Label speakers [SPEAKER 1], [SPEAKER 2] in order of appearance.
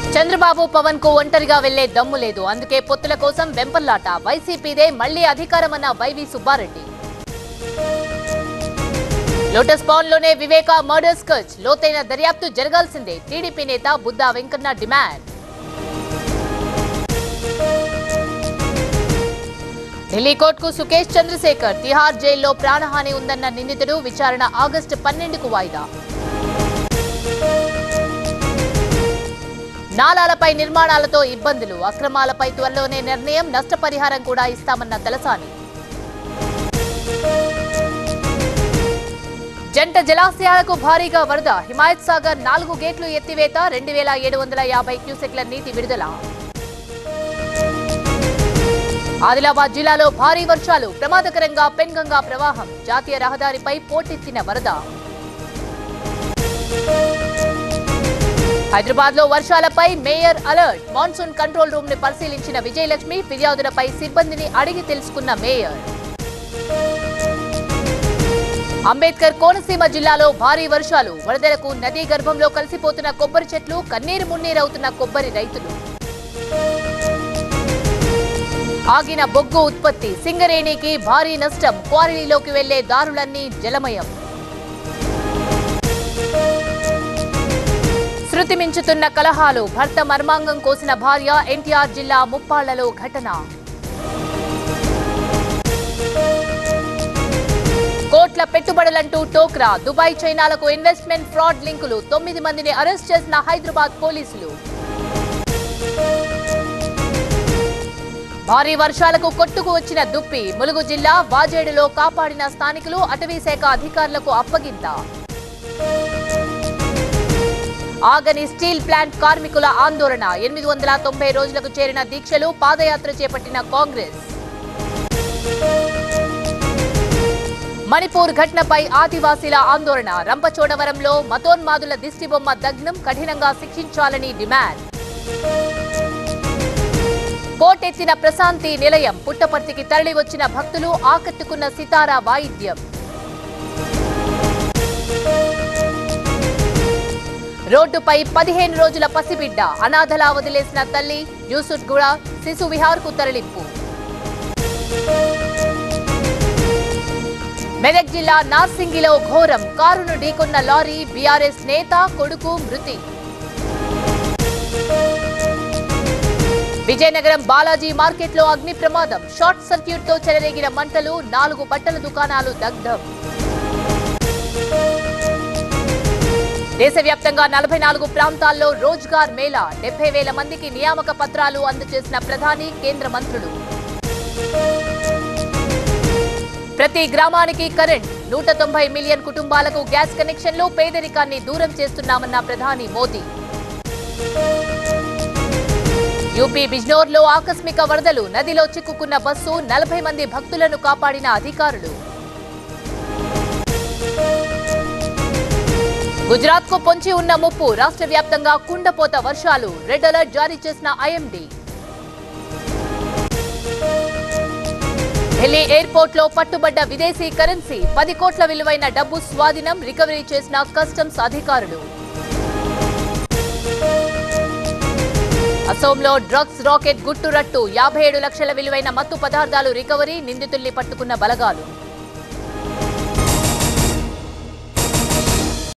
[SPEAKER 1] చంద్రబాబు పవన్ కు ఒంటరిగా వెళ్లే దమ్ము లేదు అందుకే పొత్తుల కోసం వెంపర్లాట వైసీపీదే మళ్లీ అధికారమన్న వైవి సుబ్బారెడ్డి లోటస్ పాండ్ లోనే వివేక మర్డర్ స్కచ్ లోతైన దర్యాప్తు జరగాల్సిందే టీడీపీ నేత బుద్దా వెంకన్న డిమాండ్ ఢిల్లీ కోర్టుకు సుకేష్ చంద్రశేఖర్ తిహార్ జైల్లో ప్రాణహాని ఉందన్న నిందితుడు విచారణ ఆగస్టు పన్నెండుకు వాయిదా నాలాలపై నిర్మాణాలతో ఇబ్బందులు అక్రమాలపై త్వరలోనే నిర్ణయం నష్టపరిహారం కూడా ఇస్తామన్న తలసాని జంట జలాశయాలకు భారీగా వరద హిమాయత్ సాగర్ నాలుగు గేట్లు ఎత్తివేత రెండు వేల ఏడు వందల యాభై క్యూసెక్ల నీటి విడుదల ఆదిలాబాద్ జిల్లాలో భారీ వర్షాలు ప్రమాదకరంగా పెన్గంగా ప్రవాహం జాతీయ రహదారిపై పోటెత్తిన వరద హైదరాబాద్ లో వర్షాలపై mayor alert monsoon control room ని పరిశీలించిన విజయలక్ష్మి ఫిర్యాదులపై సిబ్బందిని అడిగి తెలుసుకున్న మేయర్ అంబేద్కర్ కోనసీమ జిల్లాలో భారీ వర్షాలు వరదలకు నదీ గర్భంలో కలిసిపోతున్న కొబ్బరి చెట్లు కన్నీరు మున్నీరవుతున్న కొబ్బరి రైతులు ఆగిన బొగ్గు ఉత్పత్తి సింగరేణికి భారీ నష్టం క్వారీలోకి వెళ్లే దారులన్నీ జలమయం శృతి మించుతున్న కలహాలు భర్త మర్మాంగం కోసిన భార్య ఎన్టీఆర్ జిల్లా ముప్పాళ్లలో ఘటన కోట్ల పెట్టుబడులంటూ టోక్రా దుబాయ్ చైనాలకు ఇన్వెస్ట్మెంట్ ఫ్రాడ్ లింకులు తొమ్మిది మందిని అరెస్ట్ చేసిన హైదరాబాద్ పోలీసులు భారీ వర్షాలకు కొట్టుకు వచ్చిన దుప్పి ములుగు జిల్లా వాజేడులో కాపాడిన స్థానికులు అటవీ శాఖ అధికారులకు అప్పగింత ఆగని స్టీల్ ప్లాంట్ కార్మికుల ఆందోళన ఎనిమిది వందల తొంభై రోజులకు చేరిన దీక్షలు పాదయాత్ర చేపట్టిన కాంగ్రెస్ మణిపూర్ ఘటనపై ఆదివాసీల ఆందోళన రంపచోడవరంలో మతోన్మాదుల దిష్టిబొమ్మ దగ్నం కఠినంగా శిక్షించాలని డిమాండ్ పోటెత్తిన ప్రశాంతి నిలయం పుట్టపర్తికి తరలి వచ్చిన భక్తులు ఆకట్టుకున్న సితారా వాయిద్యం రోడ్డుపై పదిహేను రోజుల పసిబిడ్డ అనాథలా వదిలేసిన తల్లి యూసుఫ్గూడ శిశు విహార్కు తరలింపు మెదక్ జిల్లా నార్సింగిలో ఘోరం కారును ఢీకొన్న లారీ బీఆర్ఎస్ నేత కొడుకు మృతి విజయనగరం బాలాజీ మార్కెట్లో అగ్ని ప్రమాదం షార్ట్ సర్క్యూట్ తో చెలరేగిన మంటలు నాలుగు బట్టల దుకాణాలు దగ్ధం దేశవ్యాప్తంగా నలభై నాలుగు ప్రాంతాల్లో రోజ్గార్ మేళా డెబ్బై వేల మందికి నియామక పత్రాలు అందజేసిన ప్రధాని కేంద్ర మంత్రులు ప్రతి గ్రామానికి కరెంట్ నూట తొంభై మిలియన్ కుటుంబాలకు గ్యాస్ కనెక్షన్లు పేదరికాన్ని దూరం చేస్తున్నామన్న ప్రధాని మోదీ యూపీ బిజ్నోర్లో ఆకస్మిక వరదలు నదిలో చిక్కుకున్న బస్సు నలభై మంది భక్తులను కాపాడిన అధికారులు గుజరాత్ కు పొంచి ఉన్న ముప్పు రాష్ట్ర వ్యాప్తంగా కుండపోత వర్షాలు రెడ్ అలర్ట్ జారీ చేసిన ఐఎండీ ఢిల్లీ ఎయిర్పోర్ట్ లో పట్టుబడ్డ విదేశీ కరెన్సీ పది కోట్ల విలువైన డబ్బు స్వాధీనం రికవరీ చేసిన కస్టమ్స్ అధికారులు అసోంలో డ్రగ్స్ రాకెట్ గుట్టు రట్టు యాభై ఏడు లక్షల విలువైన మత్తు పదార్థాలు రికవరీ నిందితుల్ని పట్టుకున్న బలగాలు